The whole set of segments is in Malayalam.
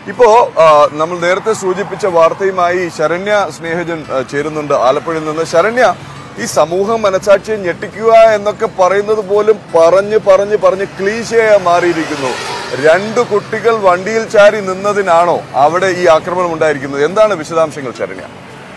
ഇപ്പോ ആ, നമ്മൾ നേരത്തെ സൂചിപ്പിച്ച വാർത്തയുമായി ശരണ്യ സ്നേഹജൻ ആ, ചേരുന്നുണ്ട് ആലപ്പുഴയിൽ നിന്ന് ശരണ്യ ഈ സമൂഹ മനസാക്ഷിയെ ഞെട്ടിക്കുക എന്നൊക്കെ പറയുന്നത് പോലും പറഞ്ഞ് പറഞ്ഞ് പറഞ്ഞ് ക്ലീശയായി മാറിയിരിക്കുന്നു രണ്ട് കുട്ടികൾ വണ്ടിയിൽ ചാരി നിന്നതിനാണോ അവിടെ ഈ ആക്രമണം ഉണ്ടായിരിക്കുന്നത് എന്താണ് വിശദാംശങ്ങൾ ശരണ്യ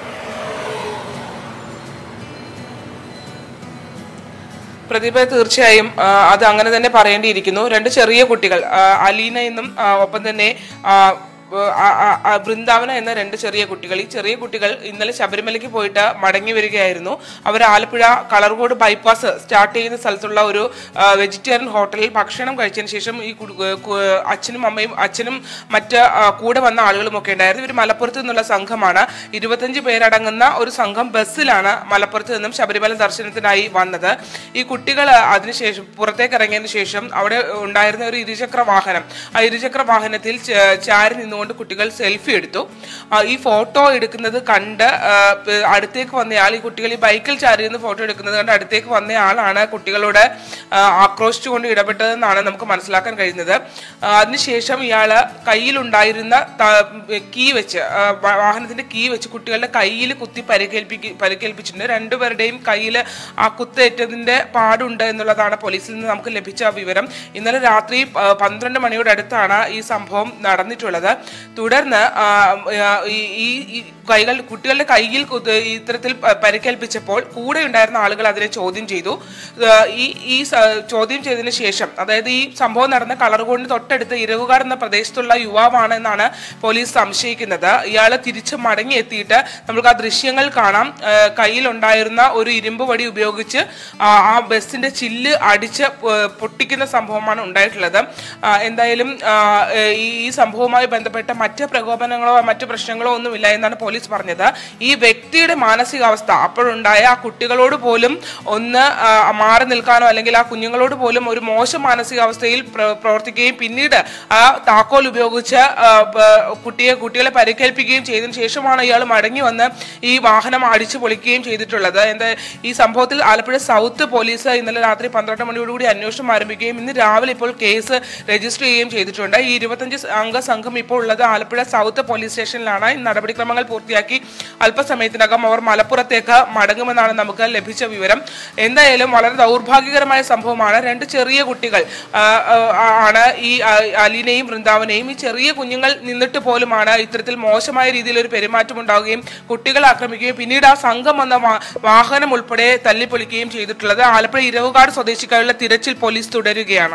പ്രതിഭ തീർച്ചയായും ആ, അത് അങ്ങനെ തന്നെ പറയേണ്ടിയിരിക്കുന്നു രണ്ട് ചെറിയ കുട്ടികൾ ആ, അലീന എന്നും ആ, ഒപ്പം തന്നെ ആ, ആ, ആ, ആ, വൃന്ദാവന എന്ന രണ്ട് ചെറിയ കുട്ടികൾ ഈ ചെറിയ കുട്ടികൾ ഇന്നലെ ശബരിമലയ്ക്ക് പോയിട്ട് മടങ്ങി വരികയായിരുന്നു അവർ ആലപ്പുഴ കളർകോട് ബൈപ്പാസ് സ്റ്റാർട്ട് ചെയ്യുന്ന സ്ഥലത്തുള്ള ഒരു ആ, വെജിറ്റേറിയൻ ഹോട്ടലിൽ ഭക്ഷണം കഴിച്ചതിന് ശേഷം ഈ കു- കു- അച്ഛനും അമ്മയും അച്ഛനും മറ്റ് ആ, കൂടെ വന്ന ആളുകളും ഒക്കെ ഉണ്ടായിരുന്നു ഇവർ മലപ്പുറത്ത് നിന്നുള്ള സംഘമാണ് ഇരുപത്തഞ്ച് പേരടങ്ങുന്ന ഒരു സംഘം ബസ്സിലാണ് മലപ്പുറത്ത് നിന്നും ശബരിമല ദർശനത്തിനായി വന്നത് ഈ കുട്ടികൾ അതിനുശേഷം പുറത്തേക്ക് ഇറങ്ങിയതിന് ശേഷം അവിടെ ഉണ്ടായിരുന്ന ഒരു ഇരുചക്ര വാഹനം ആ ഇരുചക്ര വാഹനത്തിൽ ച- ചാരി നിന്നുകൊണ്ട് കുട്ടികൾ സെൽഫി എടുത്തു ആ, ഈ ഫോട്ടോ എടുക്കുന്നത് കണ്ട് ആ, പ്- അടുത്തേക്ക് വന്നയാൾ ഈ കുട്ടികൾ ഈ ബൈക്കിൽ ചാരി നിന്ന് ഫോട്ടോ എടുക്കുന്നത് കണ്ട് അടുത്തേക്ക് വന്നയാളാണ് കുട്ടികളോട് ആ, ആക്രോശിച്ചുകൊണ്ട് ഇടപെട്ടതെന്നാണ് നമുക്ക് മനസ്സിലാക്കാൻ കഴിയുന്നത് ആ, അതിനുശേഷം ഇയാൾ കയ്യിലുണ്ടായിരുന്ന ത- കീ വെച്ച് ആ, വ- വാഹനത്തിന്റെ കീ വെച്ച് കുട്ടികളുടെ കയ്യിൽ കുത്തി പരിക്കേൽപ്പിക്ക് പരിക്കേൽപ്പിച്ചിട്ടുണ്ട് രണ്ടുപേരുടെയും കയ്യിൽ ആ കുത്തേറ്റതിന്റെ പാടുണ്ട് എന്നുള്ളതാണ് പോലീസിൽ നിന്ന് നമുക്ക് ലഭിച്ച വിവരം ഇന്നലെ രാത്രി ആ, പന്ത്രണ്ട് മണിയോട് അടുത്താണ് ഈ സംഭവം നടന്നിട്ടുള്ളത് തുടർന്ന് ആ, ആ, ഈ ഈ- ഈ കൈകൾ കുട്ടികളുടെ കയ്യിൽ കുത്ത് ഇത്തരത്തിൽ പ- പരിക്കേൽപ്പിച്ചപ്പോൾ കൂടെ ഉണ്ടായിരുന്ന ആളുകൾ അതിനെ ചോദ്യം ചെയ്തു ആ, ഈ ഈ സ- ചോദ്യം ചെയ്തതിന് ശേഷം അതായത് ഈ സംഭവം നടന്ന കളറുകൊണ്ട് തൊട്ടടുത്ത് ഇരവുകാട് എന്ന പ്രദേശത്തുള്ള യുവാവാണ് എന്നാണ് പോലീസ് സംശയിക്കുന്നത് ഇയാൾ തിരിച്ച് മടങ്ങി എത്തിയിട്ട് നമുക്ക് ആ ദൃശ്യങ്ങൾ കാണാം ആ, കയ്യിലുണ്ടായിരുന്ന ഒരു ഇരുമ്പ് വടി ഉപയോഗിച്ച് ആ ആ ബസ്സിന്റെ ചില്ല് അടിച്ച് പൊ- പൊട്ടിക്കുന്ന സംഭവമാണ് ഉണ്ടായിട്ടുള്ളത് ആ, എന്തായാലും ആ, ഈ ഈ സംഭവവുമായി ബന്ധപ്പെട്ട മറ്റ് പ്രകോപനങ്ങളോ മറ്റ് പ്രശ്നങ്ങളോ ഒന്നുമില്ല എന്നാണ് പോലീസ് പറഞ്ഞത് ഈ വ്യക്തിയുടെ മാനസികാവസ്ഥ അപ്പോഴുണ്ടായ ആ കുട്ടികളോട് പോലും ഒന്ന് ആ, മാറി നിൽക്കാനോ അല്ലെങ്കിൽ ആ കുഞ്ഞുങ്ങളോട് പോലും ഒരു മോശം മാനസികാവസ്ഥയിൽ പ്ര- പ്രവർത്തിക്കുകയും പിന്നീട് ആ താക്കോൽ ഉപയോഗിച്ച് ആ, പ- കുട്ടിയെ കുട്ടികളെ പരിക്കേൽപ്പിക്കുകയും ചെയ്തതിനു ശേഷമാണ് ഇയാൾ മടങ്ങി വന്ന് ഈ വാഹനം അടിച്ചു പൊളിക്കുകയും ചെയ്തിട്ടുള്ളത് എന്താ ഈ സംഭവത്തിൽ ആലപ്പുഴ സൗത്ത് പോലീസ് ഇന്നലെ രാത്രി പന്ത്രണ്ട് മണിയോടുകൂടി അന്വേഷണം ആരംഭിക്കുകയും ഇന്ന് രാവിലെ ഇപ്പോൾ കേസ് രജിസ്റ്റർ ചെയ്യുകയും ചെയ്തിട്ടുണ്ട് ഈ ഇരുപത്തഞ്ച് അംഗ സംഘം ഇപ്പോൾ ഉള്ളത് ആലപ്പുഴ സൗത്ത് പോലീസ് സ്റ്റേഷനിലാണ് ഈ നടപടിക്രമങ്ങൾ പൂർത്തിയാക്കി അല്പസമയത്തിനകം അവർ മലപ്പുറത്തേക്ക് മടങ്ങുമെന്നാണ് നമുക്ക് ലഭിച്ച വിവരം എന്തായാലും വളരെ ദൗർഭാഗ്യകരമായ സംഭവമാണ് രണ്ട് ചെറിയ കുട്ടികൾ ആ, ആ, ആണ് ഈ ആ, അലീനയും വൃന്ദാവനെയും ഈ ചെറിയ കുഞ്ഞുങ്ങൾ നിന്നിട്ട് പോലുമാണ് ഇത്തരത്തിൽ മോശമായ രീതിയിൽ ഒരു പെരുമാറ്റം ഉണ്ടാവുകയും കുട്ടികളെ ആക്രമിക്കുകയും പിന്നീട് ആ സംഘം വന്ന വാ- വാഹനം ഉൾപ്പെടെ തല്ലിപ്പൊളിക്കുകയും ചെയ്തിട്ടുള്ളത് ആലപ്പുഴ ഇരവുകാട് സ്വദേശിക്കായുള്ള തിരച്ചിൽ പോലീസ് തുടരുകയാണ്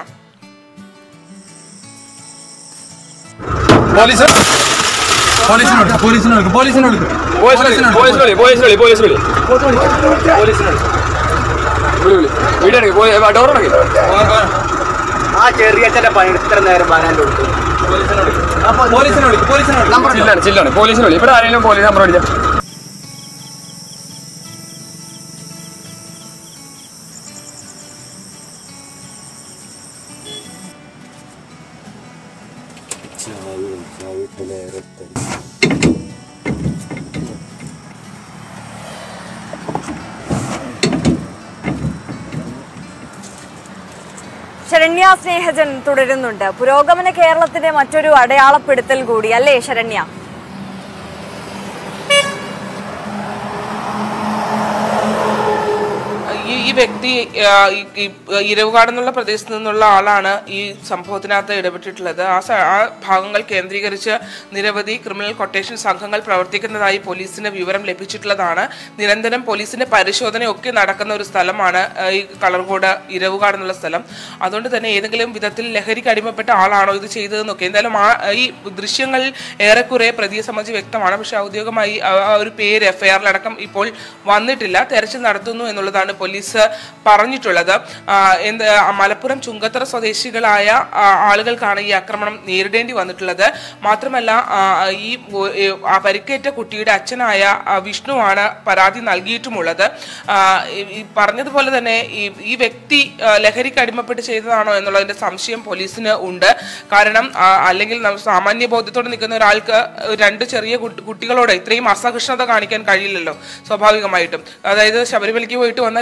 പോലീസ് പോലീസിനോട് പോലീസിനോട് പോലീസിനോട് പോലീസിനോട് പോലീസിനോട് പോലീസിനോട് വീടടക്കി ഡോറടക്കി ആ ചെറിയച്ഛന്റെ പണി ഇത്ര നേരം വരാൻ്റെ കൊടുത്തു പോലീസിനോട് പോലീസിനോട് ചില്ലാണ് ചില്ലാണ് പോലീസിനോട് ഇവിടെ ആരെങ്കിലും പോലീസ് നമ്പർ അടിച്ച ശരണ്യ സ്നേഹജൻ തുടരുന്നുണ്ട് പുരോഗമന കേരളത്തിന്റെ മറ്റൊരു അടയാളപ്പെടുത്തൽ കൂടി അല്ലേ ശരണ്യ ഈ ഈ വ്യക്തി ആ, ഈ- ഈ ഇരവുകാട് എന്നുള്ള പ്രദേശത്ത് നിന്നുള്ള ആളാണ് ഈ സംഭവത്തിനകത്ത് ഇടപെട്ടിട്ടുള്ളത് ആ സ- ആ ഭാഗങ്ങൾ കേന്ദ്രീകരിച്ച് നിരവധി ക്രിമിനൽ കൊട്ടേഷൻ സംഘങ്ങൾ പ്രവർത്തിക്കുന്നതായി പോലീസിന് വിവരം ലഭിച്ചിട്ടുള്ളതാണ് നിരന്തരം പോലീസിന്റെ പരിശോധനയൊക്കെ നടക്കുന്ന ഒരു സ്ഥലമാണ് ആ, ഈ കളർകോട് ഇരവുകാട് എന്നുള്ള സ്ഥലം അതുകൊണ്ട് തന്നെ ഏതെങ്കിലും വിധത്തിൽ ലഹരിക്ക് അടിമപ്പെട്ട ആളാണോ ഇത് ചെയ്തതെന്നൊക്കെ എന്തായാലും ആ ഈ ദൃശ്യങ്ങളിൽ ഏറെക്കുറെ പ്രതിയെ സംബന്ധിച്ച് വ്യക്തമാണ് പക്ഷെ ഔദ്യോഗികമായി ആ ആ ഒരു പേര് എഫ്ഐആറിലടക്കം ഇപ്പോൾ വന്നിട്ടില്ല തെരച്ചിൽ നടത്തുന്നു എന്നുള്ളതാണ് പോലീസ് പറഞ്ഞിട്ടുള്ളത് ആ, എന്ത് ആ, മലപ്പുറം ചുങ്കത്തറ സ്വദേശികളായ ആ, ആളുകൾക്കാണ് ഈ ആക്രമണം നേരിടേണ്ടി വന്നിട്ടുള്ളത് മാത്രമല്ല ആ, ഈ ഒ- ഏ, ആ പരിക്കേറ്റ കുട്ടിയുടെ അച്ഛനായ ആ, വിഷ്ണുവാണ് പരാതി നൽകിയിട്ടുമുള്ളത് ആ, ഈ- ഈ പറഞ്ഞതുപോലെ തന്നെ ഈ ഈ വ്യക്തി ആ, ലഹരിക്ക് അടിമപ്പെട്ട് ചെയ്തതാണോ എന്നുള്ളതിന്റെ സംശയം പോലീസിന് ഉണ്ട് കാരണം ആ, അല്ലെങ്കിൽ നം- സാമാന്യ ബോധ്യത്തോടെ നിൽക്കുന്ന ഒരാൾക്ക് രണ്ട് ചെറിയ കുട്ടി- കുട്ടികളോട് ഇത്രയും അസഹിഷ്ണുത കാണിക്കാൻ കഴിയില്ലല്ലോ സ്വാഭാവികമായിട്ടും അതായത് ശബരിമലയ്ക്ക് പോയിട്ട് വന്ന രണ്ട് ചെറിയ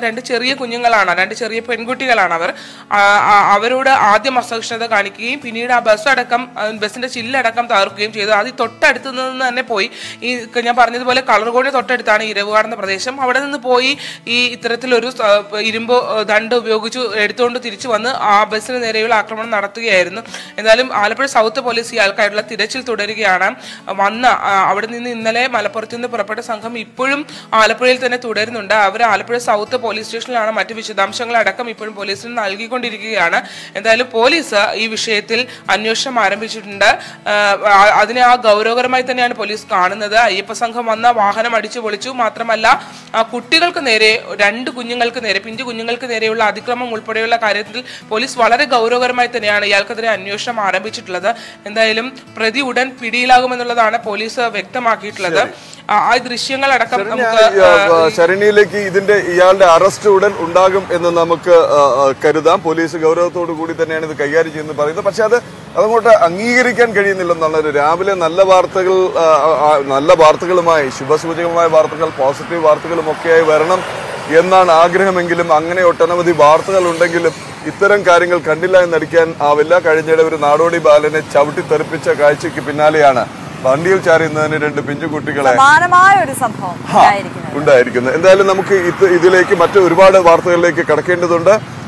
ചെറിയ കുഞ്ഞുങ്ങളാണ് രണ്ട് ചെറിയ പെൺകുട്ടികളാണ് അവർ ആ, ആ, അവരോട് ആദ്യം അസഹിഷ്ണുത കാണിക്കുകയും പിന്നീട് ആ ബസ് അടക്കം ആ, ബസിന്റെ ചില്ലടക്കം തകർക്കുകയും ചെയ്തു അത് ഈ തൊട്ടടുത്ത് നിന്ന് തന്നെ പോയി ഈ ക- ഞാൻ പറഞ്ഞതുപോലെ കളർകോടി തൊട്ടടുത്താണ് ഇരവുകാട് എന്ന പ്രദേശം അവിടെ നിന്ന് പോയി ഈ ഇത്തരത്തിലൊരു സ- ഇരുമ്പ് ആ, ദണ്ട് ഉപയോഗിച്ച് എടുത്തുകൊണ്ട് തിരിച്ചു വന്ന് ആ ബസ്സിന് നേരെയുള്ള ആക്രമണം നടത്തുകയായിരുന്നു എന്നാലും ആലപ്പുഴ സൗത്ത് പോലീസ് ഇയാൾക്കായിട്ടുള്ള തിരച്ചിൽ തുടരുകയാണ് വന്ന ആ, അവിടെ നിന്ന് ഇന്നലെ മലപ്പുറത്ത് നിന്ന് പുറപ്പെട്ട സംഘം ഇപ്പോഴും ആലപ്പുഴയിൽ തന്നെ തുടരുന്നുണ്ട് അവർ ആലപ്പുഴ സൗത്ത് പോലീസ് സ്റ്റേഷനിലാണ് മറ്റു വിശദാംശങ്ങൾ അടക്കം ഇപ്പോഴും പോലീസിന് നൽകിക്കൊണ്ടിരിക്കുകയാണ് എന്തായാലും പോലീസ് ഈ വിഷയത്തിൽ അന്വേഷണം ആരംഭിച്ചിട്ടുണ്ട് ആ, ആ- അതിനെ ആ ഗൗരവകരമായി തന്നെയാണ് പോലീസ് കാണുന്നത് അയ്യപ്പ സംഘം വന്ന വാഹനം അടിച്ചു പൊളിച്ചു മാത്രമല്ല ആ കുട്ടികൾക്ക് നേരെ രണ്ട് കുഞ്ഞുങ്ങൾക്ക് നേരെ പിഞ്ചു കുഞ്ഞുങ്ങൾക്ക് നേരെയുള്ള അതിക്രമം ഉൾപ്പെടെയുള്ള കാര്യത്തിൽ പോലീസ് വളരെ ഗൗരവകരമായി തന്നെയാണ് ഇയാൾക്കെതിരെ അന്വേഷണം ആരംഭിച്ചിട്ടുള്ളത് എന്തായാലും പ്രതി ഉടൻ പിടിയിലാകുമെന്നുള്ളതാണ് പോലീസ് വ്യക്തമാക്കിയിട്ടുള്ളത് ആ ആ ദൃശ്യങ്ങളടക്കം നമുക്ക് ആ, ആ, ശരണ്യയിലേക്ക് ഇതിന്റെ ഇയാളുടെ അറസ്റ്റ് ഉടൻ ഉണ്ടാകും എന്ന് നമുക്ക് ആ, ആ, കരുതാം പോലീസ് ഗൗരവത്തോടു കൂടി തന്നെയാണ് ഇത് കൈകാര്യം ചെയ്യുന്നത് പറയുന്നത് പക്ഷെ അത് അതങ്ങോട്ട് അംഗീകരിക്കാൻ കഴിയുന്നില്ലെന്നുള്ളത് രാവിലെ നല്ല വാർത്തകൾ ആ, ആ, നല്ല വാർത്തകളുമായി ശുഭസൂചകമായ വാർത്തകൾ പോസിറ്റീവ് വാർത്തകളും ഒക്കെയായി വരണം എന്നാണ് ആഗ്രഹമെങ്കിലും അങ്ങനെ ഒട്ടനവധി വാർത്തകൾ ഉണ്ടെങ്കിലും ഇത്തരം കാര്യങ്ങൾ കണ്ടില്ല എന്നടിക്കാൻ ആവില്ല കഴിഞ്ഞിടെ ഒരു നാടോടി ബാലനെ ചവിട്ടി തെറിപ്പിച്ച കാഴ്ചയ്ക്ക് പിന്നാലെയാണ് വണ്ടിയിൽ ചാരിയുന്നതിന് രണ്ട് പിഞ്ചുകുട്ടികളെ സമാനമായ ഒരു സംഭവം ഉണ്ടായിരിക്കുന്നത് ഉണ്ടായിരിക്കുന്നത് എന്തായാലും നമുക്ക് ഇത് ഇതിലേക്ക് മറ്റു ഒരുപാട് വാർത്തകളിലേക്ക് കടക്കേണ്ടതുണ്ട്